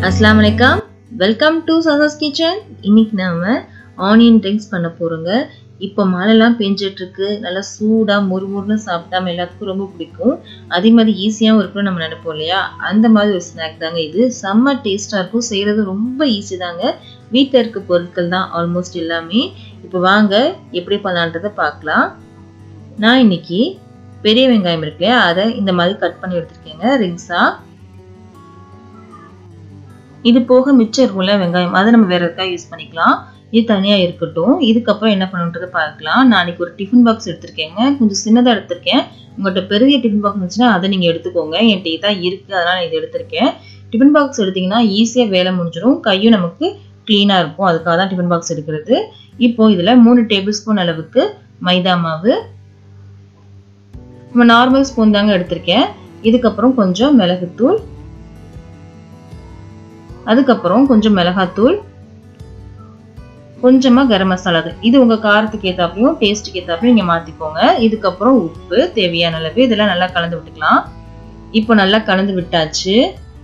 அஸ்லாம் வலைக்கம் welcome to சசாஸ் kitchen இன்னைக்கு நாம ஆனியன் ட்ரிங்க்ஸ் பண்ண போறோங்க இப்போ மழைலாம் பெஞ்சிட்டு இருக்கு நல்லா சூடா முறுமுறுன்னு சாப்பிட்டா நம்ம எல்லாத்துக்கும் ரொம்ப பிடிக்கும் அதே மாதிரி ஈஸியாகவும் இருக்கணும் நம்ம நினைப்போம் இல்லையா அந்த மாதிரி ஒரு ஸ்நாக் தாங்க இது செம்ம டேஸ்டா இருக்கும் செய்யறது ரொம்ப ஈஸி தாங்க வீட்டில் இருக்க பொருட்கள் தான் ஆல்மோஸ்ட் எல்லாமே இப்போ வாங்க எப்படி பண்ணலான்றதை பார்க்கலாம் நான் இன்னைக்கு பெரிய வெங்காயம் இருக்கு இல்லையா அதை இந்த மாதிரி கட் பண்ணி எடுத்திருக்கேங்க ரிங்ஸா இது போக மிச்சம் இருக்கும்ல வெங்காயம் அதை நம்ம வேற எதுக்காக யூஸ் பண்ணிக்கலாம் இது தனியாக இருக்கட்டும் இதுக்கப்புறம் என்ன பண்ணுன்றதை பார்க்கலாம் நான் அன்றைக்கி ஒரு டிஃபன் பாக்ஸ் எடுத்திருக்கேங்க கொஞ்சம் சின்னதாக எடுத்திருக்கேன் உங்கள்கிட்ட பெரிய டிஃபன் பாக்ஸ் இருந்துச்சுன்னா அதை நீங்கள் எடுத்துக்கோங்க என்கிட்ட இதான் இருக்குது அதனால் நான் இது எடுத்திருக்கேன் டிஃபன் பாக்ஸ் எடுத்திங்கன்னா ஈஸியாக வேலை முடிஞ்சிடும் கையும் நமக்கு க்ளீனாக இருக்கும் அதுக்காக தான் டிஃபன் பாக்ஸ் எடுக்கிறது இப்போ இதில் மூணு டேபிள் ஸ்பூன் அளவுக்கு மைதா மாவு நம்ம நார்மல் ஸ்பூன் தாங்க எடுத்திருக்கேன் இதுக்கப்புறம் கொஞ்சம் மிளகுத்தூள் அதுக்கப்புறம் கொஞ்சம் மிளகாத்தூள் கொஞ்சமாக கரம் மசாலா இது உங்கள் காரத்துக்கு ஏற்றாப்பையும் டேஸ்ட்டுக்கு ஏற்றாப்பையும் நீங்கள் மாற்றிக்கோங்க இதுக்கப்புறம் உப்பு தேவையான அளவு இதெல்லாம் நல்லா கலந்து விட்டுக்கலாம் இப்போ நல்லா கலந்து விட்டாச்சு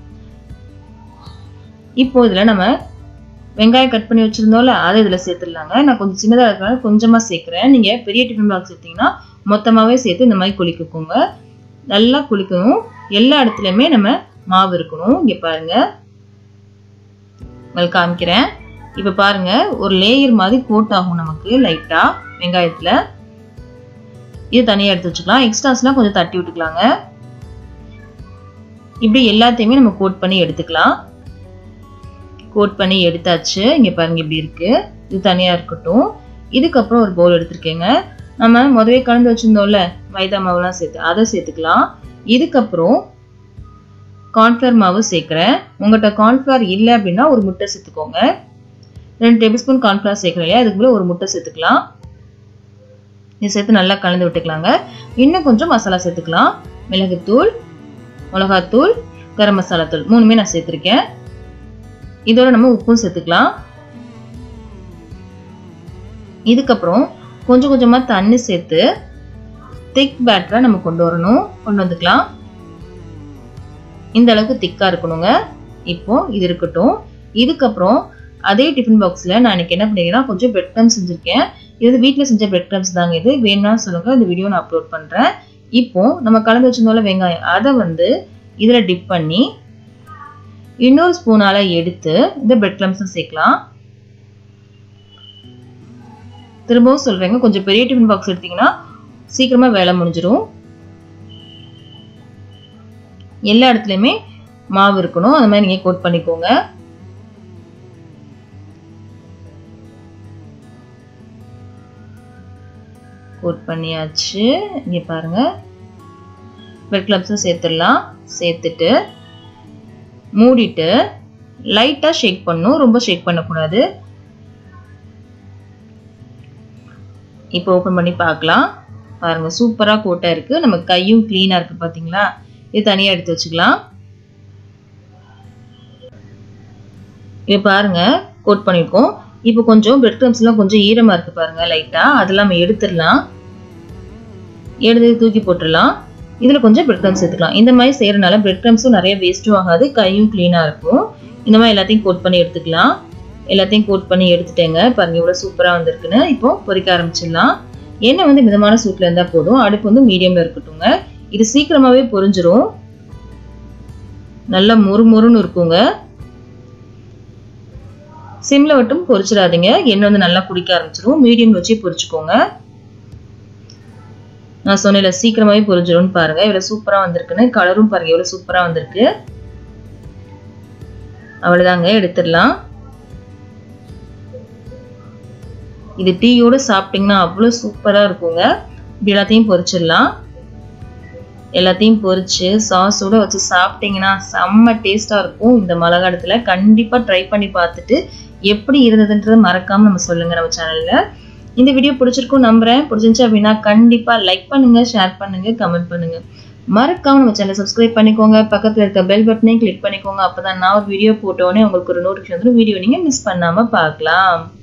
இப்போ இதில் நம்ம வெங்காயம் கட் பண்ணி வச்சுருந்தோம்ல அதை இதில் சேர்த்துடலாங்க நான் கொஞ்சம் சின்னதாக இருக்கிறனால கொஞ்சமாக சேர்க்குறேன் நீங்கள் பெரிய டிஃபன் பாக்ஸ் எடுத்தீங்கன்னா மொத்தமாகவே சேர்த்து இந்த மாதிரி குளிக்கோங்க நல்லா குளிக்கணும் எல்லா இடத்துலையுமே நம்ம மாவு இருக்கணும் இங்கே பாருங்கள் உங்களுக்கு காமிக்கிறேன் இப்போ பாருங்க ஒரு லேயர் மாதிரி கோட் ஆகும் நமக்கு லைட்டாக வெங்காயத்தில் இது தனியாக எடுத்து வச்சுக்கலாம் எக்ஸ்ட்ராஸ்லாம் கொஞ்சம் தட்டி விட்டுக்கலாங்க இப்படி எல்லாத்தையுமே நம்ம கோட் பண்ணி எடுத்துக்கலாம் கோட் பண்ணி எடுத்தாச்சு இங்கே பாருங்க இப்படி இருக்கு இது தனியாக இருக்கட்டும் இதுக்கப்புறம் ஒரு பவுல் எடுத்திருக்கேங்க நம்ம முதவே கலந்து வச்சுருந்தோம்ல மைதா மாவுலாம் சேர்த்து அதை சேர்த்துக்கலாம் இதுக்கப்புறம் கார்ன்ஃப்ளவர் மாவு சேர்க்குறேன் உங்கள்கிட்ட கார்ன்ஃப்ளவர் இல்லை அப்படின்னா ஒரு முட்டை சேர்த்துக்கோங்க ரெண்டு டேபிள் ஸ்பூன் கார்ன்ஃப்ளவர் சேர்க்குறேன் இல்லையா அதுக்குள்ளே ஒரு முட்டை சேர்த்துக்கலாம் இது சேர்த்து நல்லா கலந்து விட்டுக்கலாங்க இன்னும் கொஞ்சம் மசாலா சேர்த்துக்கலாம் மிளகுத்தூள் மிளகாத்தூள் கரம் மசாலா தூள் மூணுமே நான் சேர்த்துருக்கேன் இதோட நம்ம உப்பும் சேர்த்துக்கலாம் இதுக்கப்புறம் கொஞ்சம் கொஞ்சமாக தண்ணி சேர்த்து திக் பேட்டரை நம்ம கொண்டு வரணும் கொண்டு வந்துக்கலாம் இந்த அளவுக்கு திக்காக இருக்கணுங்க இப்போ இது இருக்கட்டும் இதுக்கப்புறம் அதே டிஃபன் பாக்ஸில் நான் இன்னைக்கு என்ன பண்ணிக்கிறேன்னா கொஞ்சம் பிரெட் க்ரம்ஸ் செஞ்சுருக்கேன் இது வீட்டில் செஞ்ச பிரெட் க்ரம்ஸ் தாங்க இது வேணும்னா சொல்லுங்கள் இந்த வீடியோ நான் அப்லோட் பண்ணுறேன் இப்போ நம்ம கலந்து வச்சிருந்தோம்ல வெங்காயம் அதை வந்து இதில் டிப் பண்ணி இன்னொரு ஸ்பூனால் எடுத்து இந்த பிரெட் க்ரம்ஸை சேர்க்கலாம் திரும்பவும் சொல்கிறேங்க கொஞ்சம் பெரிய டிஃபன் பாக்ஸ் எடுத்திங்கன்னா சீக்கிரமாக வேலை முடிஞ்சிடும் எல்லா இடத்துலையுமே மாவு இருக்கணும் அந்த மாதிரி நீங்கள் கோட் பண்ணிக்கோங்க கோட் பண்ணியாச்சு இங்கே பாருங்கள் பிரெட் கிளப்ஸும் சேர்த்துடலாம் சேர்த்துட்டு மூடிட்டு லைட்டாக ஷேக் பண்ணும் ரொம்ப ஷேக் பண்ணக்கூடாது இப்போ ஓப்பன் பண்ணி பார்க்கலாம் பாருங்கள் சூப்பராக கோட்டாக இருக்குது நம்ம கையும் க்ளீனாக இருக்குது பார்த்தீங்களா இது தனியாக எடுத்து வச்சுக்கலாம் இது பாருங்க கோட் பண்ணியிருக்கோம் இப்போ கொஞ்சம் பிரெட் க்ரம்ஸ்லாம் கொஞ்சம் ஈரமாக இருக்குது பாருங்க லைட்டாக அதெல்லாம் நம்ம எடுத்துடலாம் எடுத்து தூக்கி போட்டுடலாம் இதில் கொஞ்சம் பிரெட் க்ரம்ஸ் எடுத்துக்கலாம் இந்த மாதிரி செய்கிறனால பிரெட் க்ரம்ஸும் நிறைய வேஸ்ட்டும் ஆகாது கையும் க்ளீனாக இருக்கும் இந்த மாதிரி எல்லாத்தையும் கோட் பண்ணி எடுத்துக்கலாம் எல்லாத்தையும் கோட் பண்ணி எடுத்துட்டேங்க பாருங்க இவ்வளோ சூப்பராக வந்திருக்குன்னு இப்போ பொறிக்க ஆரம்பிச்சிடலாம் எண்ணெய் வந்து மிதமான சூட்டில் இருந்தால் போதும் அடுப்பு வந்து மீடியமில் இருக்கட்டுங்க இது சீக்கிரமாகவே பொரிஞ்சிரும் நல்லா மொறு மொறுன்னு இருக்குங்க சிம்ல மட்டும் பொரிச்சிடாதீங்க எண்ணெய் வந்து நல்லா குடிக்க ஆரம்பிச்சிடும் மீடியம் வச்சு பொரிச்சுக்கோங்க நான் சொன்னேன் சீக்கிரமாகவே பொரிஞ்சிடும்னு பாருங்க இவ்வளோ சூப்பராக வந்திருக்குன்னு கலரும் பாருங்க எவ்வளோ சூப்பராக வந்திருக்கு அவ்வளோதாங்க எடுத்துடலாம் இது டீயோடு சாப்பிட்டிங்கன்னா அவ்வளோ சூப்பராக இருக்குங்க இப்படி எல்லாத்தையும் பொரிச்சிடலாம் எல்லாத்தையும் பொரிச்சு சாஸோட வச்சு சாப்பிட்டீங்கன்னா செம்ம டேஸ்ட்டாக இருக்கும் இந்த மழை காலத்தில் கண்டிப்பாக ட்ரை பண்ணி பார்த்துட்டு எப்படி இருந்ததுன்றது மறக்காமல் நம்ம சொல்லுங்கள் நம்ம சேனலில் இந்த வீடியோ பிடிச்சிருக்கும் நம்புகிறேன் பிடிச்சிருந்துச்சு அப்படின்னா கண்டிப்பாக லைக் பண்ணுங்கள் ஷேர் பண்ணுங்கள் கமெண்ட் பண்ணுங்கள் மறக்காம நம்ம சேனலை சப்ஸ்கிரைப் பண்ணிக்கோங்க பக்கத்தில் இருக்க பெல் பட்டனையும் கிளிக் பண்ணிக்கோங்க அப்போ தான் நான் ஒரு வீடியோ போட்டோன்னே உங்களுக்கு ஒரு நோட்டிஃபிகேஷன் வந்துடும் வீடியோ நீங்கள் மிஸ் பண்ணாமல் பார்க்கலாம்